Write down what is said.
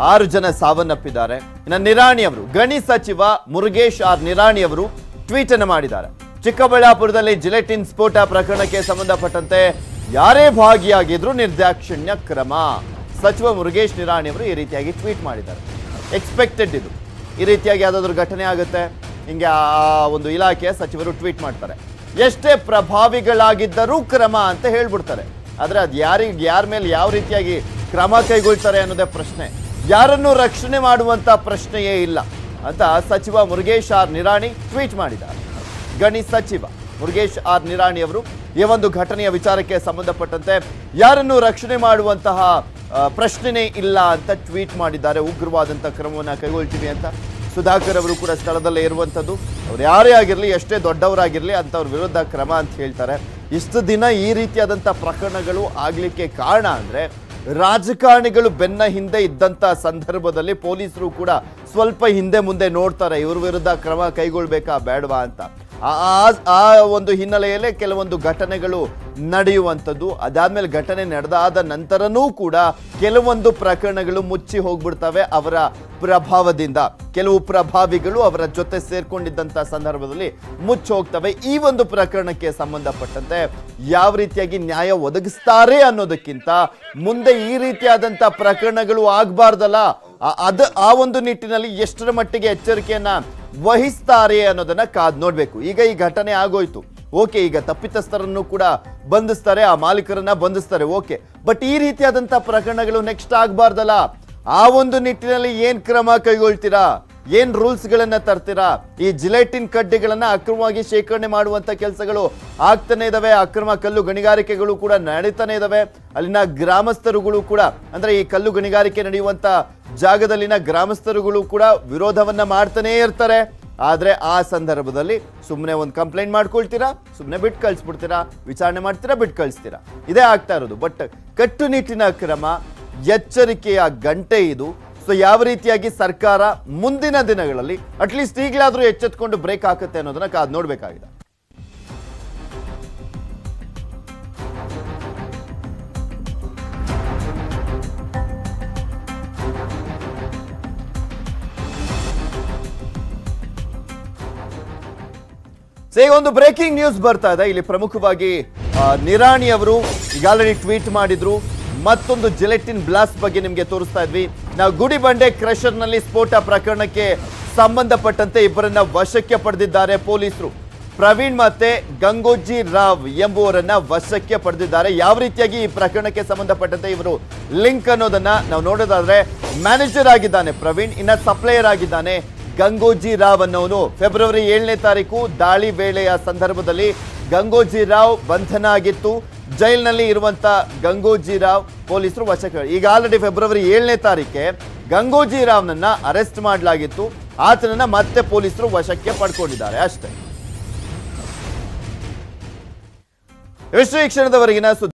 ಆರು ಜನ ಸಾವನ್ನಪ್ಪಿದ್ದಾರೆ ಇನ್ನು ನಿರಾಣಿ ಅವರು ಗಣಿ ಸಚಿವ ಮುರುಗೇಶ್ ಆರ್ ನಿರಾಣಿ ಅವರು ಟ್ವೀಟ್ ಅನ್ನು ಮಾಡಿದ್ದಾರೆ ಚಿಕ್ಕಬಳ್ಳಾಪುರದಲ್ಲಿ ಜಿಲೆಟಿನ್ ಸ್ಫೋಟ ಪ್ರಕರಣಕ್ಕೆ ಸಂಬಂಧಪಟ್ಟಂತೆ ಯಾರೇ ಭಾಗಿಯಾಗಿದ್ರು ನಿರ್ದಾಕ್ಷಿಣ್ಯ ಕ್ರಮ ಸಚಿವ ಮುರುಗೇಶ್ ನಿರಾಣಿ ಅವರು ಈ ರೀತಿಯಾಗಿ ಟ್ವೀಟ್ ಮಾಡಿದ್ದಾರೆ ಎಕ್ಸ್ಪೆಕ್ಟೆಡ್ ಇದು ಈ ರೀತಿಯಾಗಿ ಯಾವುದಾದ್ರೂ ಘಟನೆ ಆಗುತ್ತೆ ಹಿಂಗೆ ಆ ಒಂದು ಇಲಾಖೆಯ ಸಚಿವರು ಟ್ವೀಟ್ ಮಾಡ್ತಾರೆ ಎಷ್ಟೇ ಪ್ರಭಾವಿಗಳಾಗಿದ್ದರೂ ಕ್ರಮ ಅಂತ ಹೇಳ್ಬಿಡ್ತಾರೆ ಆದ್ರೆ ಅದು ಯಾರಿಗೆ ಯಾರ ಮೇಲೆ ಯಾವ ರೀತಿಯಾಗಿ ಕ್ರಮ ಕೈಗೊಳ್ತಾರೆ ಅನ್ನೋದೇ ಪ್ರಶ್ನೆ ಯಾರನ್ನು ರಕ್ಷಣೆ ಮಾಡುವಂತ ಪ್ರಶ್ನೆಯೇ ಇಲ್ಲ ಅಂತ ಸಚಿವ ಮುರುಗೇಶ್ ಆರ್ ನಿರಾಣಿ ಟ್ವೀಟ್ ಮಾಡಿದ್ದಾರೆ ಗಣಿ ಸಚಿವ ಮುರುಗೇಶ್ ಆರ್ ನಿರಾಣಿ ಅವರು ಈ ಒಂದು ಘಟನೆಯ ವಿಚಾರಕ್ಕೆ ಸಂಬಂಧಪಟ್ಟಂತೆ ಯಾರನ್ನು ರಕ್ಷಣೆ ಮಾಡುವಂತಹ ಆ, ಪ್ರಶ್ನೆನೇ ಇಲ್ಲ ಅಂತ ಟ್ವೀಟ್ ಮಾಡಿದ್ದಾರೆ ಉಗ್ರವಾದಂಥ ಕ್ರಮವನ್ನು ಕೈಗೊಳ್ತೀವಿ ಅಂತ ಸುಧಾಕರ್ ಅವರು ಕೂಡ ಸ್ಥಳದಲ್ಲೇ ಇರುವಂಥದ್ದು ಅವ್ರು ಯಾರೇ ಆಗಿರಲಿ ಎಷ್ಟೇ ದೊಡ್ಡವರಾಗಿರಲಿ ಅಂಥವ್ರ ವಿರುದ್ಧ ಕ್ರಮ ಅಂತ ಹೇಳ್ತಾರೆ ಇಷ್ಟು ದಿನ ಈ ರೀತಿಯಾದಂಥ ಪ್ರಕರಣಗಳು ಆಗಲಿಕ್ಕೆ ಕಾರಣ ಅಂದರೆ ರಾಜಕಾರಣಿಗಳು ಬೆನ್ನ ಹಿಂದೆ ಇದ್ದಂಥ ಸಂದರ್ಭದಲ್ಲಿ ಪೊಲೀಸರು ಕೂಡ ಸ್ವಲ್ಪ ಹಿಂದೆ ಮುಂದೆ ನೋಡ್ತಾರೆ ಇವ್ರ ವಿರುದ್ಧ ಕ್ರಮ ಕೈಗೊಳ್ಬೇಕಾ ಬೇಡವಾ ಅಂತ ಆ- ಆ- ಆ ಒಂದು ಹಿನ್ನೆಲೆಯಲ್ಲೇ ಕೆಲವೊಂದು ಘಟನೆಗಳು ನಡೆಯುವಂಥದ್ದು ಅದಾದ್ಮೇಲೆ ಘಟನೆ ನಡೆದಾದ ನಂತರನೂ ಕೂಡ ಕೆಲವೊಂದು ಪ್ರಕರಣಗಳು ಮುಚ್ಚಿ ಹೋಗ್ಬಿಡ್ತವೆ ಅವರ ಪ್ರಭಾವದಿಂದ ಕೆಲವು ಪ್ರಭಾವಿಗಳು ಅವರ ಜೊತೆ ಸೇರ್ಕೊಂಡಿದ್ದಂಥ ಸಂದರ್ಭದಲ್ಲಿ ಮುಚ್ಚಿ ಹೋಗ್ತವೆ ಈ ಒಂದು ಪ್ರಕರಣಕ್ಕೆ ಸಂಬಂಧಪಟ್ಟಂತೆ ಯಾವ ರೀತಿಯಾಗಿ ನ್ಯಾಯ ಒದಗಿಸ್ತಾರೆ ಅನ್ನೋದಕ್ಕಿಂತ ಮುಂದೆ ಈ ರೀತಿಯಾದಂಥ ಪ್ರಕರಣಗಳು ಆಗಬಾರ್ದಲ್ಲ ಅದು ಆ ಒಂದು ನಿಟ್ಟಿನಲ್ಲಿ ಎಷ್ಟರ ಮಟ್ಟಿಗೆ ಎಚ್ಚರಿಕೆಯನ್ನ ವಹಿಸ್ತಾರೆ ಅನ್ನೋದನ್ನ ಕಾದ್ ನೋಡ್ಬೇಕು ಈಗ ಈ ಘಟನೆ ಆಗೋಯ್ತು ಓಕೆ ಈಗ ತಪ್ಪಿತಸ್ಥರನ್ನು ಕೂಡ ಬಂಧಿಸ್ತಾರೆ ಆ ಮಾಲೀಕರನ್ನ ಬಂಧಿಸ್ತಾರೆ ಓಕೆ ಬಟ್ ಈ ರೀತಿಯಾದಂತ ಪ್ರಕರಣಗಳು ನೆಕ್ಸ್ಟ್ ಆಗಬಾರ್ದಲ್ಲ ಆ ಒಂದು ನಿಟ್ಟಿನಲ್ಲಿ ಏನ್ ಕ್ರಮ ಕೈಗೊಳ್ತೀರಾ ಏನ್ ರೂಲ್ಸ್ ಗಳನ್ನ ತರ್ತೀರಾ ಈ ಜಿಲೆಟಿನ್ ಕಡ್ಡಿಗಳನ್ನ ಅಕ್ರಮವಾಗಿ ಶೇಖರಣೆ ಮಾಡುವಂತ ಕೆಲಸಗಳು ಆಗ್ತಾನೆ ಇದಾವೆ ಅಕ್ರಮ ಕಲ್ಲು ಗಣಿಗಾರಿಕೆಗಳು ಕೂಡ ನಡೀತಾನೆ ಇದಾವೆ ಅಲ್ಲಿನ ಗ್ರಾಮಸ್ಥರುಗಳು ಕೂಡ ಅಂದ್ರೆ ಈ ಕಲ್ಲು ಗಣಿಗಾರಿಕೆ ನಡೆಯುವಂತ ಜಾಗದಲ್ಲಿನ ಗ್ರಾಮಸ್ಥರುಗಳು ಕೂಡ ವಿರೋಧವನ್ನ ಮಾಡ್ತಾನೆ ಇರ್ತಾರೆ ಆದ್ರೆ ಆ ಸಂದರ್ಭದಲ್ಲಿ ಸುಮ್ಮನೆ ಒಂದು ಕಂಪ್ಲೇಂಟ್ ಮಾಡ್ಕೊಳ್ತೀರಾ ಸುಮ್ಮನೆ ಬಿಟ್ಟು ಕಳಿಸ್ಬಿಡ್ತೀರಾ ವಿಚಾರಣೆ ಮಾಡ್ತೀರಾ ಬಿಟ್ಟು ಕಳಿಸ್ತೀರಾ ಇದೇ ಆಗ್ತಾ ಇರೋದು ಬಟ್ ಕಟ್ಟುನಿಟ್ಟಿನ ಕ್ರಮ ಎಚ್ಚರಿಕೆಯ ಗಂಟೆ ಇದು ಸೊ ಯಾವ ರೀತಿಯಾಗಿ ಸರ್ಕಾರ ಮುಂದಿನ ದಿನಗಳಲ್ಲಿ ಅಟ್ಲೀಸ್ಟ್ ಈಗಲಾದ್ರೂ ಎಚ್ಚೆತ್ಕೊಂಡು ಬ್ರೇಕ್ ಹಾಕುತ್ತೆ ಅನ್ನೋದನ್ನ ಕಾದ್ ನೋಡ್ಬೇಕಾಗಿದೆ ಸೊ ಈಗ ಒಂದು ಬ್ರೇಕಿಂಗ್ ನ್ಯೂಸ್ ಬರ್ತಾ ಇದೆ ಇಲ್ಲಿ ಪ್ರಮುಖವಾಗಿ ಆ, ನಿರಾಣಿ ಅವರು ಈಗ ಆಲ್ರೆಡಿ ಟ್ವೀಟ್ ಮಾಡಿದ್ರು ಮತ್ತೊಂದು ಜಿಲೆಟಿನ್ ಬ್ಲಾಸ್ಟ್ ಬಗ್ಗೆ ನಿಮಗೆ ತೋರಿಸ್ತಾ ಇದ್ವಿ ನಾವು ಗುಡಿಬಂಡೆ ಕ್ರಷರ್ ನಲ್ಲಿ ಸ್ಫೋಟ ಪ್ರಕರಣಕ್ಕೆ ಸಂಬಂಧಪಟ್ಟಂತೆ ಇಬ್ಬರನ್ನ ವಶಕ್ಕೆ ಪಡೆದಿದ್ದಾರೆ ಪೊಲೀಸರು ಪ್ರವೀಣ್ ಮತ್ತೆ ಗಂಗೋಜಿ ರಾವ್ ಎಂಬುವರನ್ನ ವಶಕ್ಕೆ ಪಡೆದಿದ್ದಾರೆ ಯಾವ ರೀತಿಯಾಗಿ ಈ ಪ್ರಕರಣಕ್ಕೆ ಸಂಬಂಧಪಟ್ಟಂತೆ ಇವರು ಲಿಂಕ್ ಅನ್ನೋದನ್ನ ನಾವು ನೋಡೋದಾದ್ರೆ ಮ್ಯಾನೇಜರ್ ಆಗಿದ್ದಾನೆ ಪ್ರವೀಣ್ ಇನ್ನ ಸಪ್ಲೈಯರ್ ಆಗಿದ್ದಾನೆ ಗಂಗೋಜಿ ರಾವ್ ಅನ್ನೋನು ಫೆಬ್ರವರಿ ಏಳನೇ ತಾರೀಕು ದಾಳಿ ವೇಳೆಯ ಸಂದರ್ಭದಲ್ಲಿ ಗಂಗೋಜಿ ರಾವ್ ಬಂಧನ ಆಗಿತ್ತು ಜೈಲಿನಲ್ಲಿ ಇರುವಂತ ಗಂಗೋಜಿ ರಾವ್ ಪೊಲೀಸರು ವಶಕ್ಕೆ ಈಗ ಆಲ್ರೆಡಿ ಫೆಬ್ರವರಿ ಏಳನೇ ತಾರೀಕೆ ಗಂಗೋಜಿ ರಾವ್ನನ್ನ ಅರೆಸ್ಟ್ ಮಾಡಲಾಗಿತ್ತು ಆತನನ್ನ ಮತ್ತೆ ಪೊಲೀಸರು ವಶಕ್ಕೆ ಪಡ್ಕೊಂಡಿದ್ದಾರೆ ಅಷ್ಟೇ ಇಷ್ಟು ಈ ಕ್ಷಣದವರೆಗಿನ ಸುದ್ದಿ